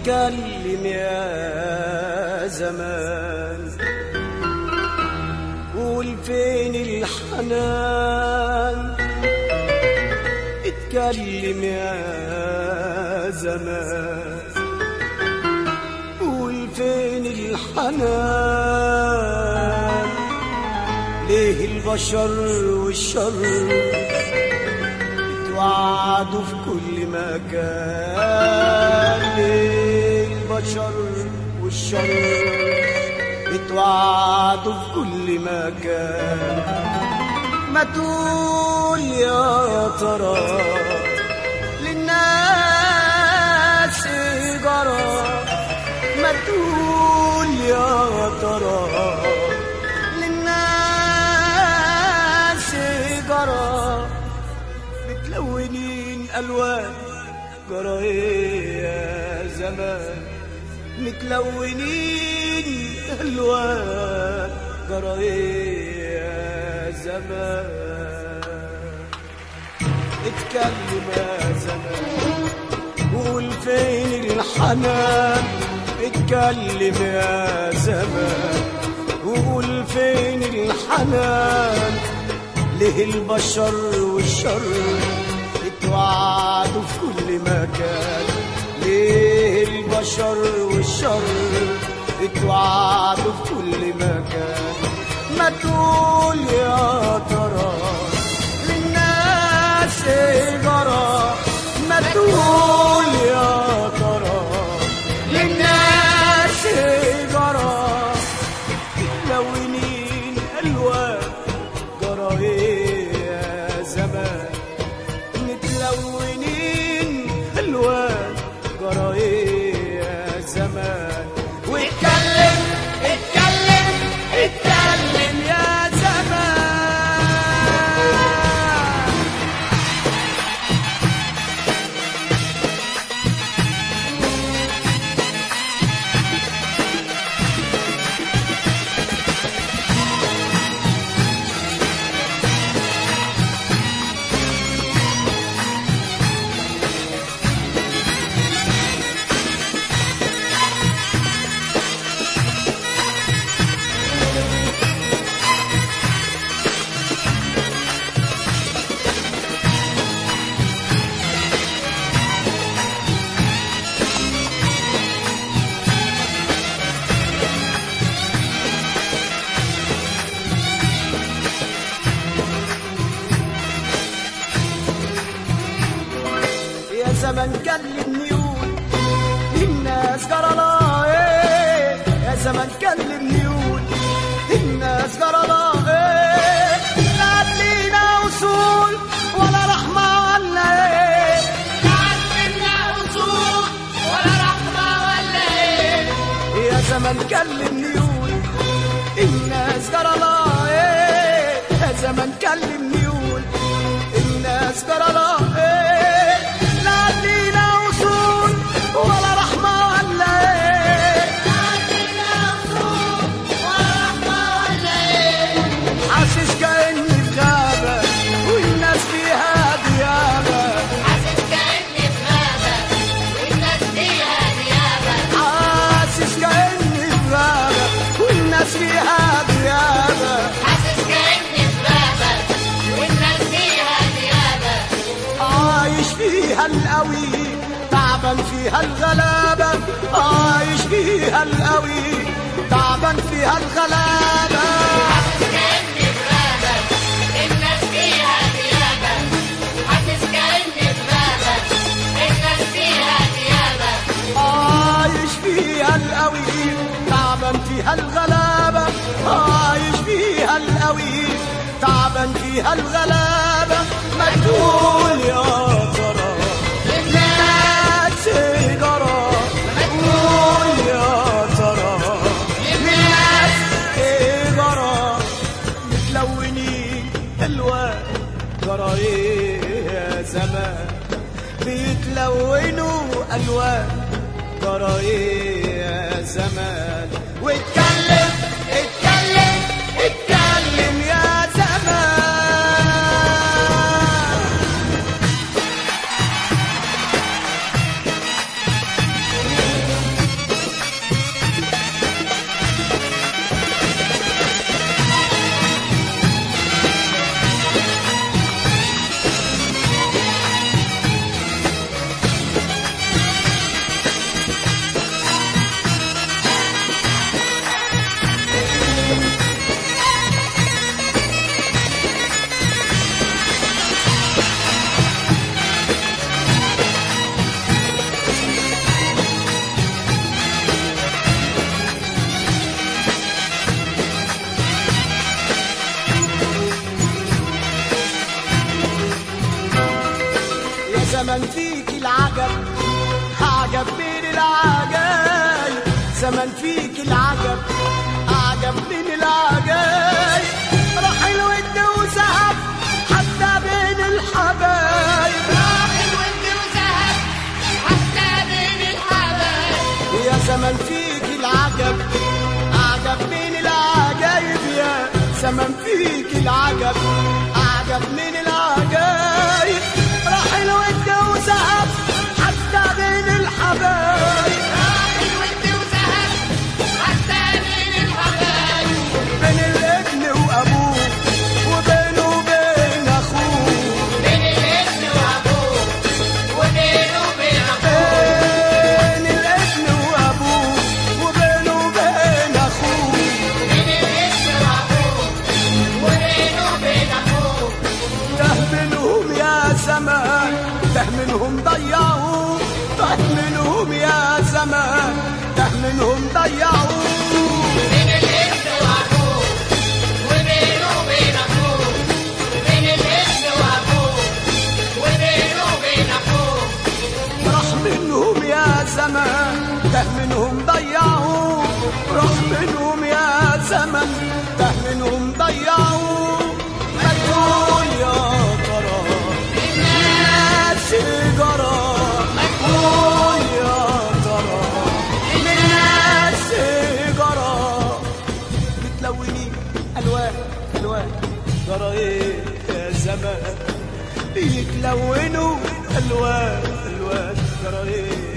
اتكلم يا زمان قول فين الحنان اتكلم يا زمان قول فين الحنان ليه البشر والشر اتوعدوا في كل مكان ليه البشر والشر اتوعدوا في كل مكان ما تقول يا ترى للناس جرى ما تقول يا ترى للناس جرى متلونين الوان جرى ايه يا زمان متلونين الوان جرى ايه يا زمان اتكلم يا زمان قول فين الحنان اتكلم يا زمان قول فين الحنان ليه البشر والشر اتوعدوا في كل مكان ليه البشر والشر اتوعدوا في كل مكان ما تقول يا ترى للناس جرى ما تقول يا ترى للناس جرى متلونين الوان جرى ايه يا زمان متلونين الوان جرى ايه يا زمان واتكلم اتكلم اتكلم يا زمان يا زمن كلمني قول الناس جرى لها ايه يا زمن كلمني قول الناس جرى لها ايه لا لينا وصول ولا رحمة ولا ايه يا زمن كلمني قول الناس جرى لها ايه يا زمن كلمني قول الناس جرى لها ايه لا لينا وصول ولا رحمة ولا ايه حاسس كأني في غابة والناس فيها ديابة حاسس كأني في غابة والناس فيها ديابة عايش فيها القوي تعبان فيها الغلابة عايش فيها القوي تعبان فيها الغلابة عايش فيها القوي تعبان فيها الغلابة عايش فيها القوي تعبان فيها الغلابة ما تقول يا ترى الناس جرى قول يا ترى الناس جرى متلونين الوان جرى ايه يا زمان بيتلونوا الوان جرى ايه يا زمان واتكلم اتكلم اتكلم يا زمان زمن فيك العجب عجب من العجايب زمن فيك العجب عجب من العجايب راح الود وذهب حتى بين الحبايب راح الود وذهب حتى بين الحبايب يا زمن فيك العجب عجب من العجايب يا زمن فيك العجب عجب من العجايب راح الود وذهب حتى بين الحبايب راح الود وذهب حتى بين الحبايب بين الابن وابوه وبينه وبين اخوه بين الابن وابوه وبينه وبين اخوه بين الابن وابوه وبينه وبين اخوه بين الابن وابوه وبينه وبين اخوه ده منهم يا زمان ده منهم ضيعوا ده منهم يا زمان ده منهم ضيعوا بين الابن وابوه وبينه وبين اخوه بين الابن وابوه وبينه وبين اخوه راح منهم يا زمان ده منهم ضيعوا راح منهم يا زمن ده منهم ضيعوا ما تقول يا ترى الناس جرى ما تقول يا ترى الناس جرى بتلوني الوان الوان ترى ايه يا زمان بيتلونوا الوان الوان ترى ايه